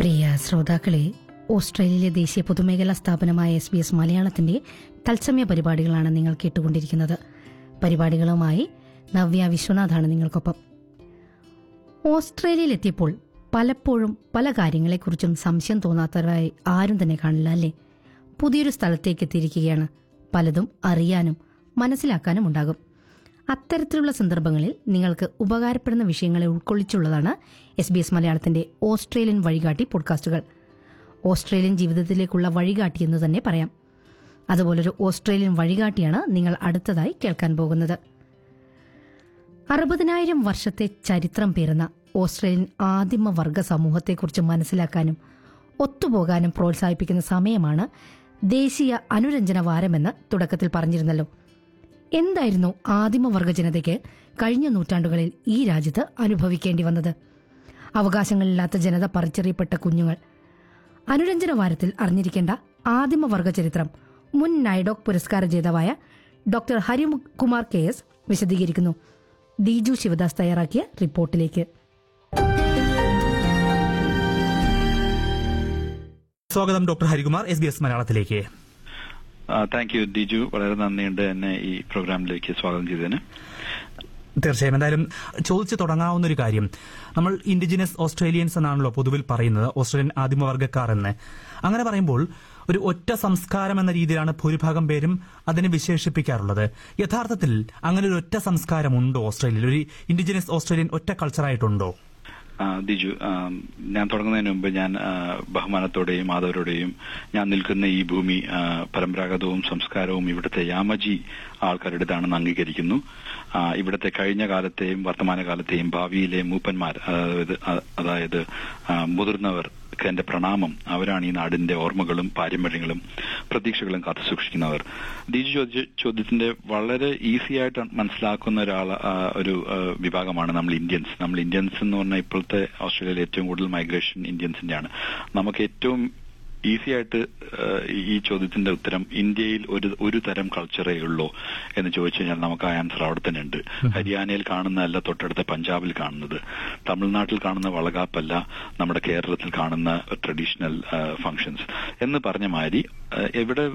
പ്രിയ ശ്രോതാക്കളെ ഓസ്ട്രേലിയയിലെ ദേശീയ പൊതുമേഖലാ സ്ഥാപനമായ എസ് ബി എസ് മലയാളത്തിന്റെ തത്സമയ പരിപാടികളാണ് നിങ്ങൾ കേട്ടുകൊണ്ടിരിക്കുന്നത് പരിപാടികളുമായി നവ്യ വിശ്വനാഥാണ് നിങ്ങൾക്കൊപ്പം ഓസ്ട്രേലിയയിലെത്തിയപ്പോൾ പലപ്പോഴും പല കാര്യങ്ങളെക്കുറിച്ചും സംശയം തോന്നാത്തവരായി ആരും തന്നെ കാണില്ല അല്ലേ പുതിയൊരു സ്ഥലത്തേക്ക് എത്തിയിരിക്കുകയാണ് പലതും അറിയാനും മനസ്സിലാക്കാനും ഉണ്ടാകും അത്തരത്തിലുള്ള സന്ദർഭങ്ങളിൽ നിങ്ങൾക്ക് ഉപകാരപ്പെടുന്ന വിഷയങ്ങളെ ഉൾക്കൊള്ളിച്ചുള്ളതാണ് എസ് ബി എസ് മലയാളത്തിന്റെ ഓസ്ട്രേലിയൻ വഴികാട്ടി പോഡ്കാസ്റ്റുകൾ ഓസ്ട്രേലിയൻ ജീവിതത്തിലേക്കുള്ള വഴികാട്ടി എന്ന് തന്നെ പറയാം അതുപോലൊരു ഓസ്ട്രേലിയൻ വഴികാട്ടിയാണ് നിങ്ങൾ അടുത്തതായി കേൾക്കാൻ പോകുന്നത് അറുപതിനായിരം വർഷത്തെ ചരിത്രം പേറുന്ന ഓസ്ട്രേലിയൻ ആദിമ വർഗ സമൂഹത്തെക്കുറിച്ച് മനസ്സിലാക്കാനും ഒത്തുപോകാനും പ്രോത്സാഹിപ്പിക്കുന്ന സമയമാണ് ദേശീയ അനുരഞ്ജന വാരമെന്ന് തുടക്കത്തിൽ പറഞ്ഞിരുന്നല്ലോ എന്തായിരുന്നു ആദിമവർഗ ജനതയ്ക്ക് കഴിഞ്ഞ നൂറ്റാണ്ടുകളിൽ ഈ രാജ്യത്ത് അനുഭവിക്കേണ്ടി വന്നത് അവകാശങ്ങളില്ലാത്ത ജനത പറിച്ചെറിയപ്പെട്ട കുഞ്ഞുങ്ങൾ അനുരഞ്ജന വാരത്തിൽ അറിഞ്ഞിരിക്കേണ്ട ആദിമവർഗ ചരിത്രം മുൻ നൈഡോക് പുരസ്കാര ജേതാവായ ഡോക്ടർ ഹരികുമാർ കെ എസ് വിശദീകരിക്കുന്നു ദിജു ശിവദാസ് തയ്യാറാക്കിയ റിപ്പോർട്ടിലേക്ക് സ്വാഗതം doctor Harikumar S B S മലയാളത്തിലേക്ക് താങ്ക് യു ദിജു വളരെ നന്ദിയുണ്ട് എന്നെ ഈ പ്രോഗ്രാമിലേക്ക് സ്വാഗതം ചെയ്തതിന് തീർച്ചയായും എന്തായാലും ചോദിച്ചു തുടങ്ങാവുന്ന ഒരു കാര്യം നമ്മൾ ഇൻഡിജിനസ് ഓസ്ട്രേലിയൻസ് എന്നാണല്ലോ പൊതുവിൽ പറയുന്നത് ഓസ്ട്രേലിയൻ ആദിമവർഗക്കാർ എന്ന് അങ്ങനെ പറയുമ്പോൾ ഒരു ഒറ്റ സംസ്കാരം എന്ന രീതിയിലാണ് ഭൂരിഭാഗം പേരും അതിനെ വിശേഷിപ്പിക്കാറുള്ളത് യഥാർത്ഥത്തിൽ അങ്ങനെ ഒരു ഒറ്റ സംസ്കാരം ഉണ്ടോ ഓസ്ട്രേലിയയിൽ ഒരു ഇൻഡിജിനസ് ഓസ്ട്രേലിയൻ ഒറ്റ കൾച്ചറായിട്ടുണ്ടോ ആ, ദിജു ആ, ഞാൻ തുടങ്ങുന്നതിന് മുമ്പ് ഞാൻ ആ, ബഹുമാനത്തോടെയും ആദവരോടെയും ഞാൻ നിൽക്കുന്ന ഈ ഭൂമി ആ, പരമ്പരാഗതവും സംസ്കാരവും ഇവിടുത്തെ യാമജി ആൾക്കാരുടേതാണെന്ന് അംഗീകരിക്കുന്നു ആ, ഇവിടുത്തെ കഴിഞ്ഞ കാലത്തെയും വർത്തമാനകാലത്തെയും ഭാവിയിലെ മൂപ്പന്മാർ അതായത് അതായത് ആ, മുതിർന്നവർ എന്റെ പ്രണാമം അവരാണ് ഈ നാടിന്റെ ഓർമ്മകളും പാരമ്പര്യങ്ങളും പ്രതീക്ഷകളും കാത്തു സൂക്ഷിക്കുന്നവർ ദിജു ചോദിച്ച ചോദ്യത്തിന്റെ വളരെ ഈസി ആയിട്ട് മനസ്സിലാക്കുന്ന ഒരാൾ ആ, ഒരു ആ, വിഭാഗമാണ് നമ്മൾ ഇന്ത്യൻസ് നമ്മൾ ഇന്ത്യൻസ് എന്ന് പറഞ്ഞാൽ ഇപ്പോഴത്തെ ഓസ്ട്രേലിയയിൽ ഏറ്റവും കൂടുതൽ മൈഗ്രേഷൻ ഇന്ത്യൻസിന്റെയാണ് നമുക്ക് ഏറ്റവും ഈസി ആയിട്ട് ആ, ഈ ചോദ്യത്തിന്റെ ഉത്തരം ഇന്ത്യയിൽ ഒരു ഒരു തരം കൾച്ചറേ ഉള്ളൂ എന്ന് ചോദിച്ചു കഴിഞ്ഞാൽ നമുക്ക് ആ ആൻസർ അവിടെ തന്നെ ഉണ്ട് ഹരിയാനയിൽ കാണുന്നതല്ല തൊട്ടടുത്ത പഞ്ചാബിൽ കാണുന്നത് തമിഴ്നാട്ടിൽ കാണുന്ന വളകാപ്പല്ല നമ്മുടെ കേരളത്തിൽ കാണുന്ന ട്രഡീഷണൽ ഫങ്ഷൻസ് എന്ന് പറഞ്ഞ മാതിരി ആ, എവിടെ